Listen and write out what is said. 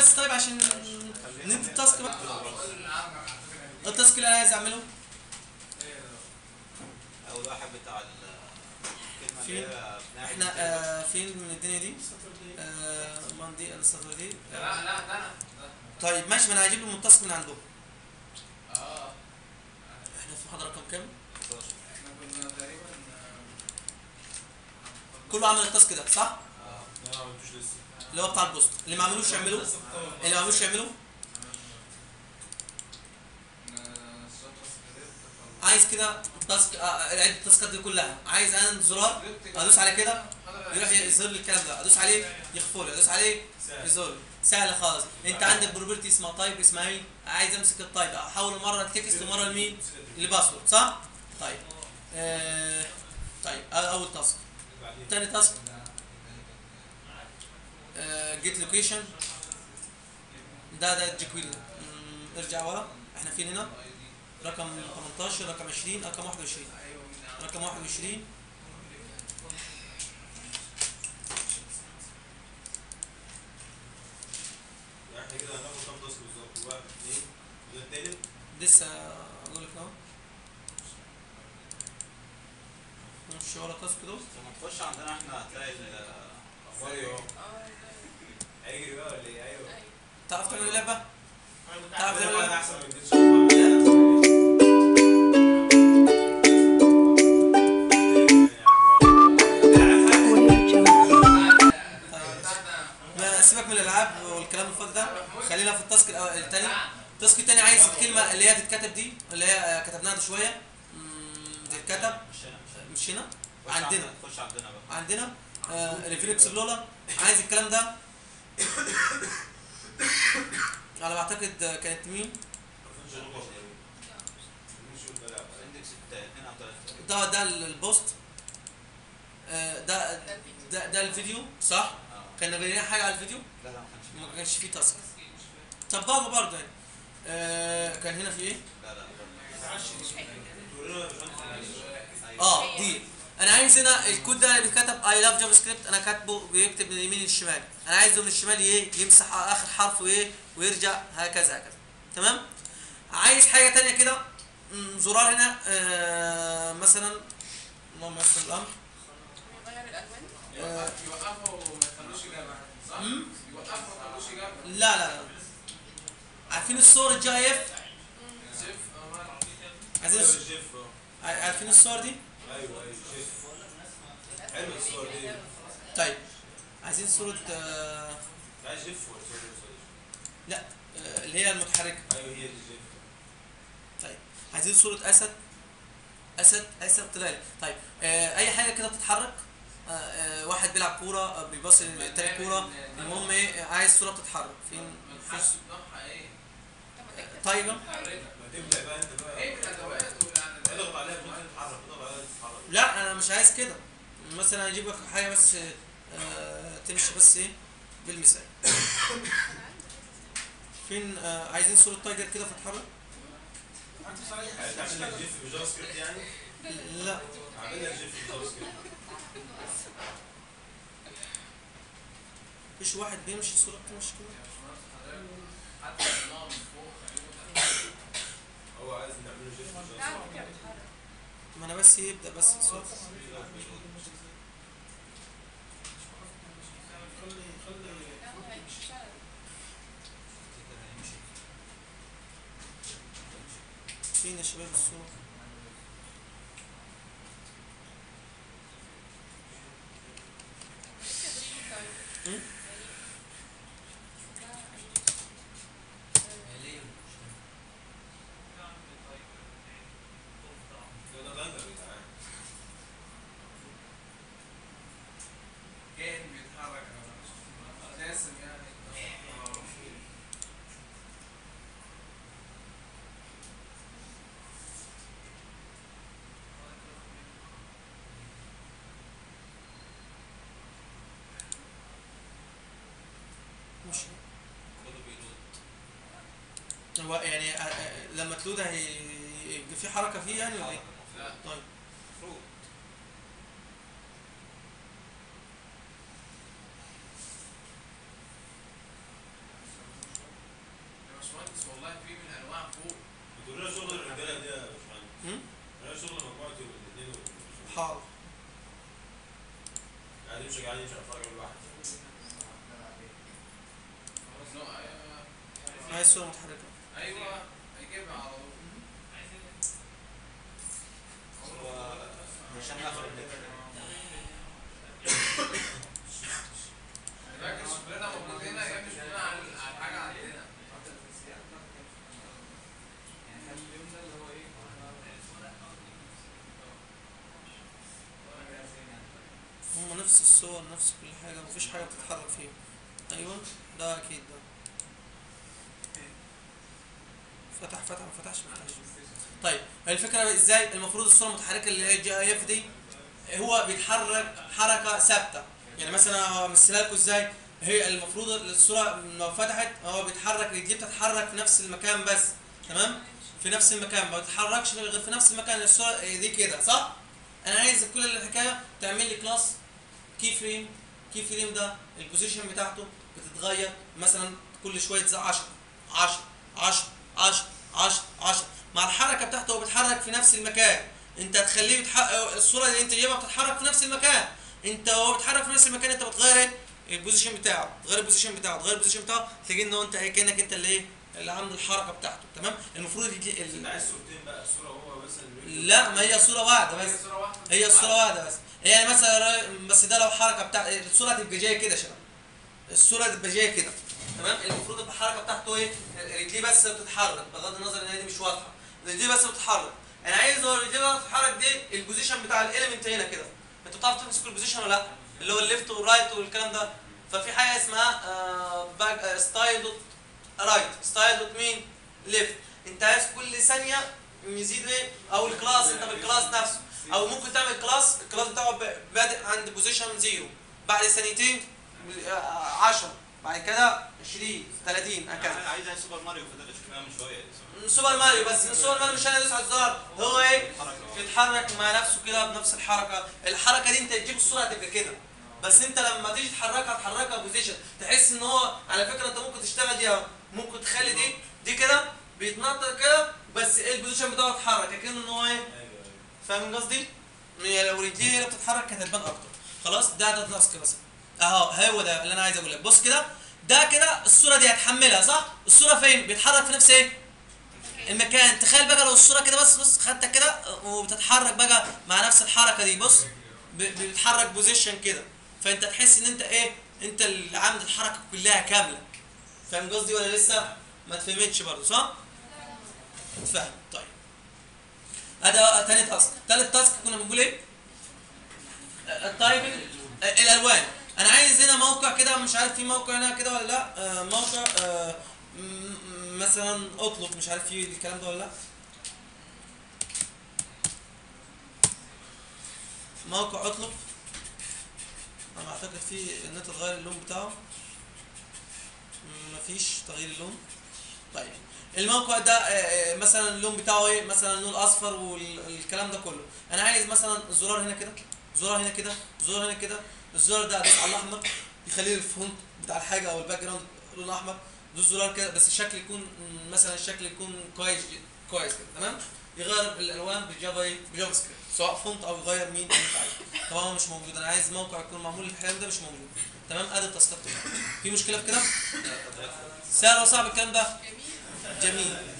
بس طيب عشان ندي التاسك بقى التاسك اللي انا عايز اعمله اول واحد بتاع ال- الكلمه فين؟ اللي هي بنعمل احنا كده. آه فين من الدنيا دي آه ماندي السطر دي لا لا ده انا طيب ماشي ما انا هجيب لهم التاسك من عندهم اه احنا في محاضره رقم كام احنا كنا تقريبا كله عمل التاسك ده صح اه لا ما عملتوش لسه اللي هو بتاع البوست اللي ما عملوش يعملوه اللي ما عملوش يعملوه عايز كده التاسك آه عد التاسكات دي كلها عايز انا زرار ادوس على كده يروح يظهر لي الكلام ده ادوس عليه يخفوا لي ادوس عليه يظهر لي سهل خالص انت عندك بروبرتي اسمها تايب اسمها ايه عايز امسك التايب احوله مره لتكست ومره لمين لباسورد صح طيب آه طيب آه، اول تاسك بعدين تاني تاسك جيت لوكيشن ده ده جيكويل مم، ارجع ورا احنا فين هنا رقم 18 رقم 20 رقم 21 رقم 21 احنا كده هناخد كام تاسك بالظبط واحد اثنين وده التالت لسه اقول لك اهو نمشي ورا التاسك دول لما تخش عندنا احنا هتلاقي ال- اخبار ايوه اه هيجري بقى ولا ايه ايوه تعرف تعمل اللعبه؟ تعرف تعرف تعمل انا اللعبه؟ احسن من الجيش ما سيبك من الالعاب والكلام الفاضي ده خلينا في التاسك الأول- التاني التاسك التاني عايز الكلمه اللي هي تتكتب دي اللي هي آه، كتبناها ده شويه مم، تتكتب مش هنا مش هنا مش هنا خش عندنا. عندنا خش عندنا بقى عندنا ريفيل اكسبلورر عايز الكلام ده على ما اعتقد آه، كانت مين اندكس اثنين او ثلاثه ده ده البوست آه، ده ده ده الفيديو صح اه كان بينا حاجه على الفيديو لا لا ما كانش فيه. ما كانش فيه تاسك طب برضه برضه يعني آه، كان هنا في ايه لا لا اه دي انا عايز هنا الكود ده اللي بيتكتب اي لاف جافا سكريبت انا كاتبه بيكتب من اليمين للشمال انا عايزه من الشمال ايه يمسح اخر حرف وايه ويرجع هكذا هكذا تمام عايز حاجه تانية كده مم، زرار هنا آه مثلا اللهم يسر الامر يغير الالوان آه يوقفوا وما يخلوش اجابه صح؟ مم؟ يوقفوا وما يخلوش اجابه لا لا لا عارفين الصور الجي اف شوف أمان. عايزين ايوه الجيف اه. عارفين الصور دي ايوه ايوه الجيف حلو الصور دي طيب عايزين صوره آه عايز جيف ولا صور صور لا آه اللي هي المتحركه ايوه هي دي الجيف طيب عايزين صورة أسد أسد أسد طلع لي طيب آه أي حاجة كده بتتحرك آه آه واحد بيلعب كورة آه بيباص للتاني كورة المهم إيه عايز صورة بتتحرك فين بتحس بنوعها ايه؟ آه، تايجر حركة. ما تبدا بقى انت بقى ايه بالادوات والإعلانات؟ اضغط عليها ممكن تتحرك اضغط عليها تتحرك لا أنا مش عايز كده مثلا أجيب لك حاجة بس آه تمشي بس إيه بالمثال فين آه عايزين صورة تايجر كده تتحرك انت عامل لك جيف بجافا سكريبت يعني لا عامل لك جيف بجافا سكريبت مفيش واحد بيمشي صورة بتمشي كده حتى النوع من فوق هو عايز نعمل له جيف بجافا نعم سكريبت كده بتحرك ما أنا بس يبدأ بس الصورة لا هيشتغل فين يا شباب الصورة تدريب طيب هم؟ ده ده تايجر يا جدعان كائن بيتحرك جاسم يعني مش كله بيلود هو يعني آه، آه، لما تلود هي يبقى في حركه فيه يعني ولا ايه؟ لا طيب المفروض باشمهندس والله في من انواع فوق بتقول لنا شغل الرجاله دي يا باشمهندس هم؟ انا شغل مجموعه الاثنين والشغل. حاضر قاعدين مش قاعدين مش هنتفرج على واحد خلاص نوع ايوه عايز صوره متحركه ايوه هيجيبها على طول هو عشان ناخد النت لكن شغلنا موجود هنا هي مش بناء على على حاجه عندنا هم نفس الصور نفس كل حاجه مفيش حاجه بتتحرك فيهم ايوه ده اكيد ده فتح فتح ما فتحش ما فتحش طيب الفكره ازاي المفروض الصوره المتحركه اللي هي جي اي اف دي هو بيتحرك حركه ثابته يعني مثلا امثلها لكم ازاي هي المفروض الصوره لو فتحت هو بيتحرك رجليه بتتحرك في نفس المكان بس تمام في نفس المكان ما بتتحركش غير في نفس المكان الصوره دي كده صح انا عايز كل الحكايه تعمل لي كلاس كي فريم كي فريم ده البوزيشن بتاعته بتتغير مثلا كل شويه زي 10 10 10 10 10 10 مع الحركه بتاعته هو بيتحرك في نفس المكان انت هتخليه يتحقق الصوره اللي انت جايبها بتتحرك في نفس المكان انت وهو بيتحرك في نفس المكان انت بتغير ايه البوزيشن بتاعه تغير البوزيشن بتاعه تغير البوزيشن بتاعه تلاقي ان هو انت ايه كانك انت اللي ايه اللي عامل الحركه بتاعته تمام المفروض يجي انت ال... عايز صورتين بقى الصوره هو بس اللي لا ما هي صوره واحده بس هي صوره واحده هي الصورة واحدة بس يعني مثلا را- بس ده لو حركة بتاع الصورة هتبقى جاية كده شباب الصورة هتبقى جاية كده تمام المفروض يبقى الحركة بتاعته ايه رجليه بس بتتحرك بغض النظر ان هي دي مش واضحة رجليه بس بتتحرك انا عايز هو رجليه بس بتتحرك دي البوزيشن بتاع الاليمنت هنا كده انت بتعرف تمسك البوزيشن ولا لا اللي هو الليفت والرايت والكلام ده ففي حاجة اسمها آه باك ستايل دوت رايت ستايل دوت مين ليفت انت عايز كل ثانية يزيد ايه او الكلاس انت بالكلاس نفسه او ممكن تعمل كلاس الكلاس بتاعه ب- بادئ عند بوزيشن زيرو بعد ثانيتين 10 بعد كده 20 30 هكذا انا عايز زي سوبر ماريو فده اللي شفناه من شويه دي. سوبر ماريو بس سوبر ماريو مش انا ادوس على الزرار هو ايه حركة. بيتحرك مع نفسه كده بنفس الحركه الحركه دي انت تجيب الصوره هتبقى كده بس انت لما تيجي تحركها تحركها بوزيشن تحس ان هو على فكره انت ممكن تشتغل دي اهو ممكن تخلي دي دي كده بيتنطط كده بس ايه البوزيشن بتاعه اتحرك كأنه ان هو ايه ايوه ايوه فاهم قصدي؟ يعني لو رجليه هي اللي بتتحرك كانت هتبان اكتر خلاص ده ده تاسك مثلا اهو هو ده اللي انا عايز اقول لك بص كده ده كده الصوره دي هتحملها صح؟ الصوره فين؟ بيتحرك في نفس ايه؟ المكان تخيل بقى لو الصوره كده بس بص خدتها كده وبتتحرك بقى مع نفس الحركه دي بص ب- بتتحرك بوزيشن كده فانت تحس ان انت ايه؟ انت اللي عامل الحركه كلها كامله فاهم قصدي ولا لسه؟ ما تفهمتش برضه صح؟ اتفهم طيب هذا تاني تاسك تالت تاسك كنا بنقول ايه التايبنج آه، الالوان انا عايز هنا موقع كده مش عارف في موقع هنا كده ولا لا آه، موقع آه، م- م- مثلا اطلب مش عارف في الكلام ده ولا لا موقع اطلب انا اعتقد في ان انت تغير اللون بتاعه م- مفيش تغيير اللون طيب الموقع ده آه، آه، مثلا اللون بتاعه ايه مثلا اللون الاصفر والكلام ده كله انا عايز مثلا الزرار هنا كده زرار هنا كده زرار هنا كده الزرار ده ادوس على الاحمر يخلي الفونت بتاع الحاجه او الباك جراوند لون احمر دوس زرار كده بس الشكل يكون م، مثلا الشكل يكون كويس كويس كده تمام يغير الالوان بالجافا ايه بجافا سكريبت سواء فونت او يغير مين اللي انت عايزه طبعا هو مش موجود انا عايز موقع يكون معمول الكلام ده مش موجود تمام ادي التاسكات بتاعتي. في مشكله في كده سهل ولا صعب الكلام ده جميل جميل